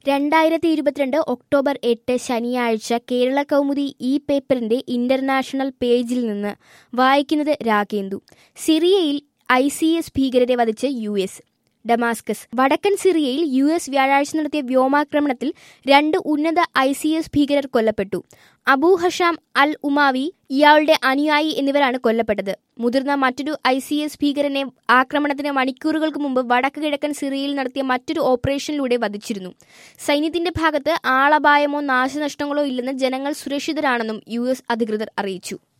രണ്ടായിരത്തി ഇരുപത്തിരണ്ട് ഒക്ടോബർ എട്ട് ശനിയാഴ്ച കേരള കൗമുദി ഈ പേപ്പറിന്റെ ഇന്റർനാഷണൽ പേജിൽ നിന്ന് വായിക്കുന്നത് രാഗേന്ദു സിറിയയിൽ ഐ സി എസ് ഭീകരരെ വധിച്ച് യു എസ് ഡമാസ്കസ് വടക്കൻ സിറിയയിൽ യു എസ് വ്യാഴാഴ്ച നടത്തിയ വ്യോമാക്രമണത്തിൽ രണ്ട് ഉന്നത ഐ സി എസ് ഭീകരർ കൊല്ലപ്പെട്ടു അബൂ ഹഷാം അൽ ഉമാവി ഇയാളുടെ അനുയായി എന്നിവരാണ് കൊല്ലപ്പെട്ടത് മുതിർന്ന മറ്റൊരു ഐ സി എസ് ഭീകരനെ ആക്രമണത്തിന് മണിക്കൂറുകൾക്ക് മുമ്പ് വടക്ക് കിഴക്കൻ സിറിയയിൽ നടത്തിയ മറ്റൊരു ഓപ്പറേഷനിലൂടെ വധിച്ചിരുന്നു സൈന്യത്തിന്റെ ഭാഗത്ത് ആളപായമോ നാശനഷ്ടങ്ങളോ ഇല്ലെന്ന് ജനങ്ങൾ സുരക്ഷിതരാണെന്നും യു എസ് അധികൃതർ അറിയിച്ചു